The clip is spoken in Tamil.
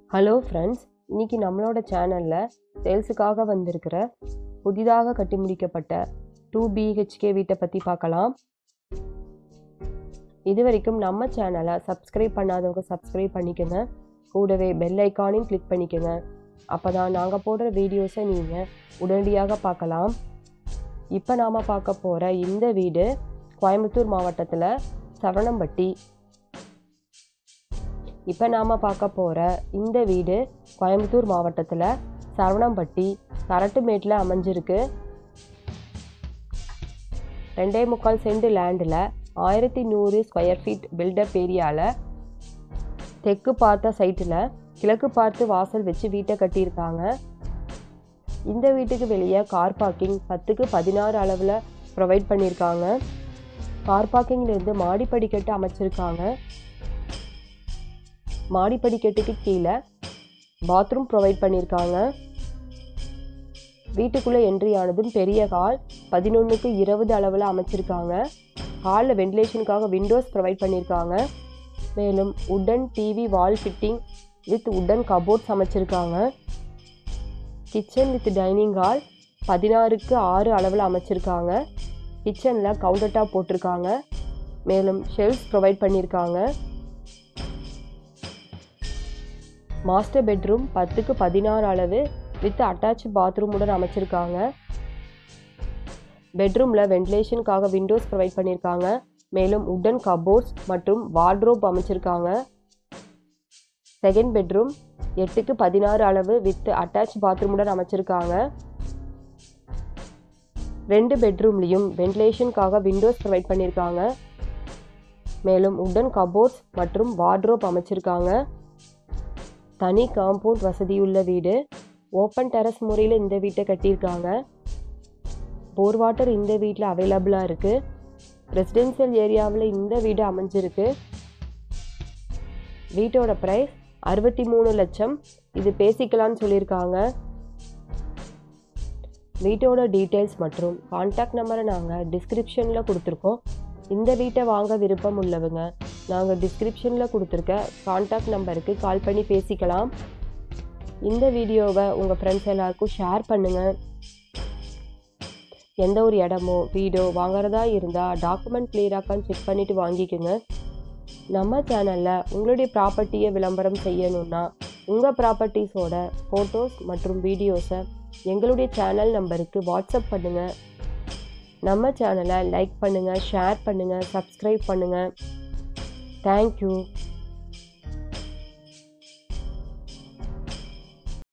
ஹலோ ஃப்ரெண்ட்ஸ் இன்னைக்கு நம்மளோட சேனலில் சேல்ஸுக்காக வந்திருக்கிற புதிதாக கட்டி முடிக்கப்பட்ட டூ பிஹெச்கே வீட்டை பற்றி பார்க்கலாம் இது வரைக்கும் நம்ம சேனலை சப்ஸ்கிரைப் பண்ணாதவங்க சப்ஸ்கிரைப் பண்ணிக்கோங்க கூடவே பெல் ஐக்கானையும் கிளிக் பண்ணிக்கோங்க அப்போ தான் நாங்கள் போடுற வீடியோஸை நீங்கள் உடனடியாக பார்க்கலாம் இப்போ நாம் பார்க்க போகிற இந்த வீடு கோயம்புத்தூர் மாவட்டத்தில் சவணம்பட்டி இப்போ நாம் பார்க்க போகிற இந்த வீடு கோயம்புத்தூர் மாவட்டத்தில் சரவணம்பட்டி கரட்டுமேட்டில் அமைஞ்சிருக்கு ரெண்டே முக்கால் சென்ட் லேண்டில் ஆயிரத்தி நூறு ஸ்கொயர் ஃபீட் பில்டப் ஏரியாவில் தெற்கு பார்த்த சைட்டில் கிழக்கு பார்த்து வாசல் வச்சு வீட்டை கட்டியிருக்காங்க இந்த வீட்டுக்கு வெளியே கார் பார்க்கிங் பத்துக்கு பதினாறு அளவில் ப்ரொவைட் பண்ணியிருக்காங்க கார் பார்க்கிங்லேருந்து மாடி படிக்கட்டு அமைச்சிருக்காங்க மாடி படிக்கட்டுக்கு கீழே பாத்ரூம் ப்ரொவைட் பண்ணியிருக்காங்க வீட்டுக்குள்ளே என்ட்ரி ஆனதும் பெரிய ஹால் பதினொன்றுக்கு இருபது அளவில் அமைச்சிருக்காங்க ஹாலில் வென்டிலேஷனுக்காக விண்டோஸ் ப்ரொவைட் பண்ணியிருக்காங்க மேலும் wooden TV wall fitting with wooden cupboards அமைச்சிருக்காங்க கிச்சன் வித் டைனிங் ஹால் பதினாறுக்கு ஆறு அளவில் அமைச்சிருக்காங்க கிச்சனில் கவுண்டர் டாப் போட்டிருக்காங்க மேலும் ஷெல்ஃப்ஸ் ப்ரொவைட் பண்ணியிருக்காங்க மாஸ்டர் பெட்ரூம் பத்துக்கு பதினாறு அளவு வித் அட்டாச் பாத்ரூமுடன் அமைச்சிருக்காங்க பெட்ரூமில் வென்டிலேஷனுக்காக விண்டோஸ் ப்ரொவைட் பண்ணியிருக்காங்க மேலும் உட்டன் கபோர்ட்ஸ் மற்றும் வார்ட்ரோப் அமைச்சிருக்காங்க செகண்ட் பெட்ரூம் எட்டுக்கு பதினாறு அளவு வித் அட்டாச் பாத்ரூமுடன் அமைச்சிருக்காங்க ரெண்டு பெட்ரூம்லேயும் வென்டிலேஷனுக்காக விண்டோஸ் ப்ரொவைட் பண்ணியிருக்காங்க மேலும் உட்டன் கபோர்ட்ஸ் மற்றும் வார்ட்ரோப் அமைச்சிருக்காங்க தனி காம்பவுண்ட் வசதியுள்ள வீடு ஓப்பன் டெரஸ் முறையில் இந்த வீட்டை கட்டியிருக்காங்க போர் வாட்டர் இந்த வீட்டில் அவைலபிளாக இருக்குது ரெசிடென்சியல் ஏரியாவில் இந்த வீடு அமைஞ்சிருக்கு வீட்டோட ப்ரைஸ் அறுபத்தி மூணு லட்சம் இது பேசிக்கலான்னு சொல்லியிருக்காங்க வீட்டோட டீட்டெயில்ஸ் மற்றும் கான்டாக்ட் நம்பரை நாங்கள் டிஸ்கிரிப்ஷனில் கொடுத்துருக்கோம் இந்த வீட்டை வாங்க விருப்பம் உள்ளவங்க நாங்கள் டிஸ்கிரிப்ஷனில் கொடுத்துருக்க கான்டாக்ட் நம்பருக்கு கால் பண்ணி பேசிக்கலாம் இந்த வீடியோவை உங்கள் ஃப்ரெண்ட்ஸ் எல்லாருக்கும் ஷேர் பண்ணுங்கள் எந்த ஒரு இடமோ வீடோ வாங்குறதா இருந்தால் டாக்குமெண்ட் கிளியராக்கான்னு செக் பண்ணிவிட்டு வாங்கிக்கோங்க நம்ம சேனலில் உங்களுடைய ப்ராப்பர்ட்டியை விளம்பரம் செய்யணுன்னா உங்கள் ப்ராப்பர்ட்டிஸோட ஃபோட்டோஸ் மற்றும் வீடியோஸை எங்களுடைய சேனல் நம்பருக்கு வாட்ஸ்அப் பண்ணுங்கள் நம்ம சேனலை லைக் பண்ணுங்கள் ஷேர் பண்ணுங்கள் சப்ஸ்கிரைப் பண்ணுங்கள் தேங்க்யூ